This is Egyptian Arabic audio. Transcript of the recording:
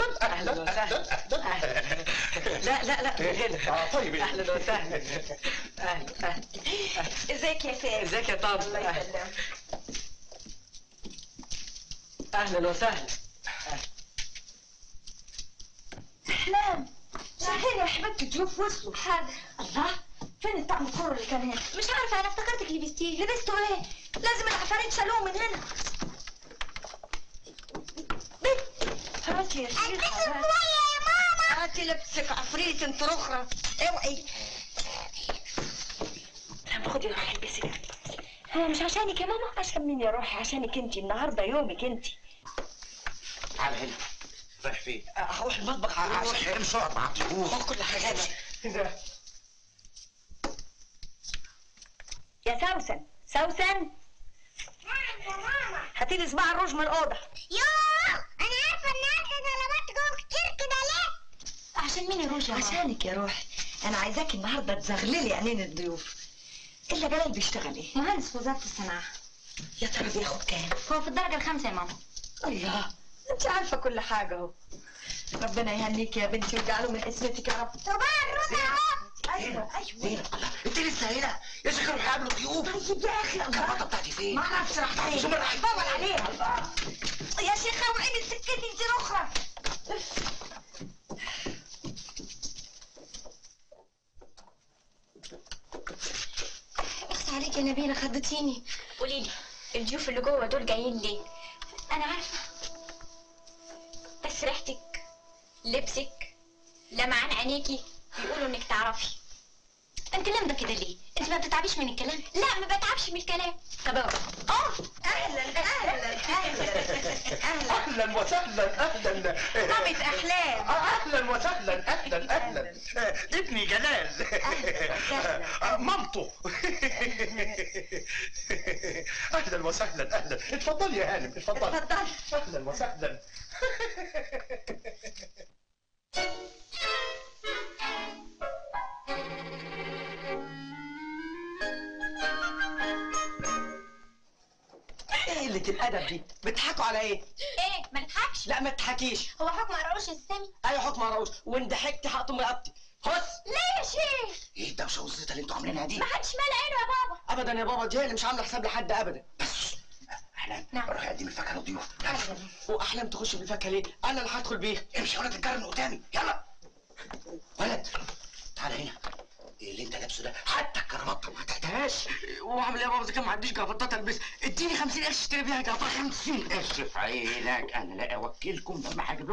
اهلا اهلا وسهلا أهلا. لا لا لا من هنا اه طيب اهلا وسهلا اهلا اهلا ازيك يا سامي ازيك يا طارق الله أهلا. يسلمك اهلا وسهلا احلام سهل يا حبيبتي ضيوف وصلوا حاضر الله فين الطعم الكور اللي كان هنا مش عارفه انا افتكرتك لبستيه لبسته ايه لازم العفاريت شالوه من هنا هاتي يا شيخة هاتي يا ماما هاتي لبسك عفريت انت رخرة اوعي لما خدي روحي البسي ها مش عشانك يا ماما عشان مين يا روحي عشانك انت النهارده يومك انت تعال هنا رايح فين؟ هروح المطبخ عشان امشي اقعد مع الضيوف خد كل حاجة هنا يا سوسن سوسن هاتي لي صباع الروج من الاوضه يوه انا عارفه ان انت طلبات جوه كتير كده ليه عشان مين الروج يا ماما عشانك يا روحي انا عايزاك النهارده تزغللي عينين الضيوف الا جلال بيشتغل ايه مهندس في وزاره الصناعه يا ترى بياخد كام هو في الدرجه الخامسه يا ماما الله انت عارفه كل حاجه اهو ربنا يهنيك يا بنتي ويجعله من اسمتك يا رب طبعا الروج اهو ايوه ايوه هنا الله انت لسه هنا يا شيخ روح قابلوا ضيوف طيب يا اخي الكرافته بتاعتي فين؟ ما اعرفش راح فين شو راح دور عليها يا شيخه اوعي من سكتي انت رخره اخس عليك يا نبيله خضتيني قولي لي الضيوف اللي جوه دول جايين ليه انا عارفه بس ريحتك لبسك لمعان عينيكي بيقولوا انك تعرفي انت لامده كده ليه انت ما بتتعبيش من الكلام لا ما بتعبش من الكلام طب اه اهلا اهلا اهلا اهلا اهلا وسهلا اهلا مامة احلام اهلا وسهلا اهلا اهلا ابني جلال وسهلا. مامته اهلا وسهلا اهلا اتفضلي يا هانم اتفضلي اتفضلي. اهلا وسهلا ايه قله الادب دي بتضحكوا على ايه ايه ما نضحكش لا ما تضحكيش هو حكم قراوش يا سامي ايوه حكم عروس وان ضحكتي هقطم رقبتي هص ليه يا شيخ ايه الدوشه والزيطه اللي انتوا عاملينها دي ما حدش مال عينه يا بابا ابدا يا بابا دي هي اللي مش عامله حساب لحد ابدا بس احلام نعم. روحي قدمي الفاكهه للضيوف واحلام تخش بالفاكهه ليه انا اللي هدخل بيها امشي يا ولد الجرن قدامي يلا ولد تعال هنا ايه اللي انت لابسه ده حتى الكرافته ما تحتاجهاش واعمل ايه يا بابا اذا كان ما عنديش جافطات البس اديني 50 قرش اشتري بيها جافطه 50 قرش في عينك انا لا اوكلكم لما هجيب